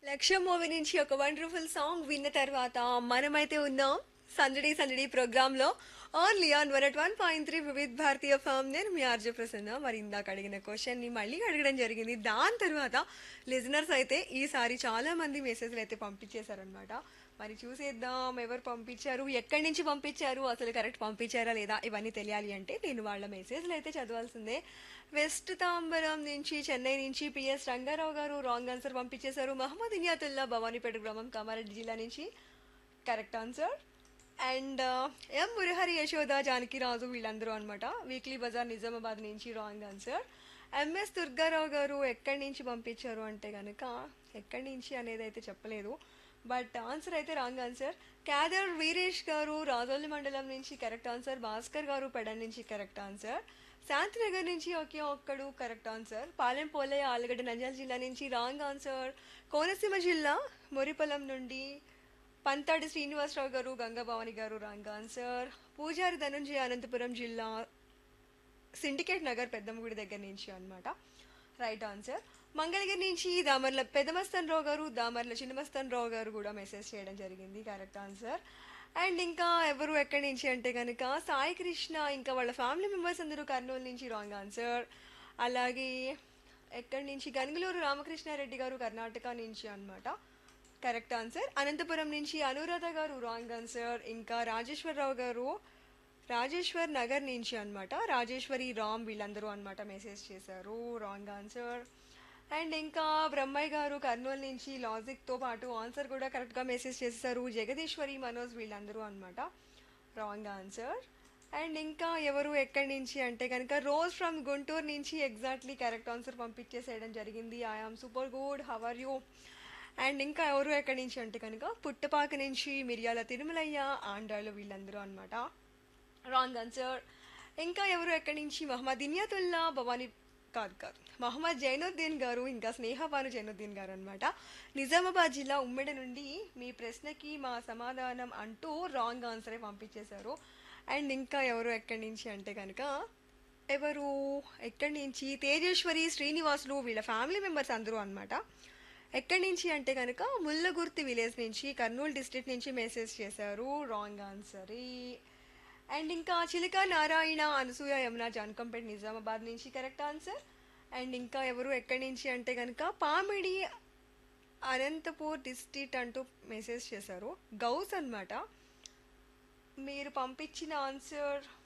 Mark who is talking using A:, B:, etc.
A: లక్ష్యం మూవీ నుంచి ఒక వండర్ఫుల్ సాంగ్ విన్న తర్వాత మనమైతే ఉన్నాం సందడి సందడి ప్రోగ్రామ్ లో only on one at one point three Vividh Bharatiya FM నేను మీ ఆర్జే ప్రసన్న మరి ఇందాక అడిగిన క్వశ్చన్ ని మళ్ళీ అడగడం జరిగింది దాని తర్వాత లిజనర్స్ అయితే ఈసారి చాలా మంది మెసేజ్లు అయితే పంపించేశారనమాట మరి చూసేద్దాం ఎవరు పంపించారు ఎక్కడి నుంచి పంపించారు అసలు కరెక్ట్ పంపించారా లేదా ఇవన్నీ తెలియాలి అంటే నేను వాళ్ళ మెసేజ్లు అయితే చదవాల్సిందే వెస్ట్ తాంబరం నుంచి చెన్నై నుంచి పిఎస్ రంగారావు గారు రాంగ్ ఆన్సర్ పంపించేశారు మహమ్మద్ ఇనియాతుల్లా భవానీపేట గ్రామం కామారెడ్డి జిల్లా నుంచి correct answer and M Murahari Yashoda Janaki Raju వీళ్ళందరూ అనమాట వీక్లీ బజార్ నిజామాబాద్ నుంచి రాంగ్ ఆన్సర్ ఎంఎస్ దుర్గారావు గారు ఎక్కడి నుంచి పంపించారు అంటే కనుక ఎక్కడి నుంచి అనేది అయితే చెప్పలేదు బట్ ఆన్సర్ అయితే రాంగ్ ఆన్సర్ క్యాదర్ వీరేష్ గారు రాజోలి మండలం నుంచి కరెక్ట్ ఆన్సర్ భాస్కర్ గారు పెడన్ నుంచి కరెక్ట్ ఆన్సర్ శాంతినగర్ నుంచి ఒకే ఒక్కడు కరెక్ట్ ఆన్సర్ పాలెం పోలయ్య ఆలగడ్డ నంద్యాల జిల్లా నుంచి రాంగ్ ఆన్సర్ కోనసీమ జిల్లా మొరిపొలం నుండి పంతాడి శ్రీనివాసరావు గారు గంగాభవాని గారు రాంగ్ ఆన్సర్ పూజారి ధనుంజయ అనంతపురం జిల్లా సిండికేట్ నగర్ పెద్దమ్మగుడి దగ్గర నుంచి అన్నమాట రైట్ ఆన్సర్ మంగళగిరి నుంచి దామర్ల పెదమస్తన్ రావు గారు దామర్ల చిన్నమస్తన్ రావు గారు కూడా మెసేజ్ చేయడం జరిగింది కరెక్ట్ ఆన్సర్ అండ్ ఇంకా ఎవరు ఎక్కడి నుంచి అంటే కనుక సాయి కృష్ణ ఇంకా వాళ్ళ ఫ్యామిలీ మెంబర్స్ అందరూ కర్నూలు నుంచి రాంగ్ ఆన్సర్ అలాగే ఎక్కడి నుంచి గనుగులూరు రామకృష్ణారెడ్డి గారు కర్ణాటక నుంచి అన్నమాట కరెక్ట్ ఆన్సర్ అనంతపురం నుంచి అనురాధ గారు రాంగ్ ఆన్సర్ ఇంకా రాజేశ్వరరావు గారు రాజేశ్వర్ నగర్ నుంచి అన్నమాట రాజేశ్వరి రామ్ వీళ్ళందరూ అన్నమాట మెసేజ్ చేశారు రాంగ్ ఆన్సర్ అండ్ ఇంకా బ్రహ్మయ్య గారు కర్నూలు నుంచి లాజిక్తో పాటు ఆన్సర్ కూడా కరెక్ట్గా మెసేజ్ చేశారు జగదీశ్వరి మనోజ్ వీళ్ళందరూ అన్నమాట రాంగ్ ఆన్సర్ అండ్ ఇంకా ఎవరు ఎక్కడి నుంచి అంటే కనుక రోజ్ ఫ్రమ్ గుంటూరు నుంచి ఎగ్జాక్ట్లీ కరెక్ట్ ఆన్సర్ పంపించేసేయడం జరిగింది I am super good how are you and ఇంకా ఎవరు ఎక్కడి నుంచి అంటే కనుక పుట్టపాక నుంచి మిరియాల తిరుమలయ్య ఆంధ్రాలో వీళ్ళందరూ అన్నమాట రాంగ్ ఆన్సర్ ఇంకా ఎవరు ఎక్కడి నుంచి మహమ్మద్ ఇనియతుల్లా భవానీ కాదు కాదు మహమ్మద్ జైనుద్దీన్ గారు ఇంకా స్నేహపాను జైనుద్దీన్ గారు అనమాట నిజామాబాద్ జిల్లా ఉమ్మెడ నుండి మీ ప్రశ్నకి మా సమాధానం అంటూ రాంగ్ ఆన్సరే పంపించేశారు అండ్ ఇంకా ఎవరు ఎక్కడి నుంచి అంటే కనుక ఎవరు ఎక్కడి నుంచి తేజేశ్వరి శ్రీనివాసులు వీళ్ళ ఫ్యామిలీ మెంబర్స్ అందరూ అనమాట ఎక్కడి నుంచి అంటే కనుక ముల్లగుర్తి విలేజ్ నుంచి కర్నూలు డిస్ట్రిక్ట్ నుంచి మెసేజ్ చేశారు రాంగ్ ఆన్సర్ అండ్ ఇంకా చిలక నారాయణ అనసూయ యమున జాన్కంపేట్ నిజామాబాద్ నుంచి కరెక్ట్ ఆన్సర్ అండ్ ఇంకా ఎవరు ఎక్కడి నుంచి అంటే కనుక పామిడి అనంతపూర్ డిస్ట్రిక్ట్ అంటూ మెసేజ్ చేశారు గౌస్ అన్నమాట మీరు పంపించిన ఆన్సర్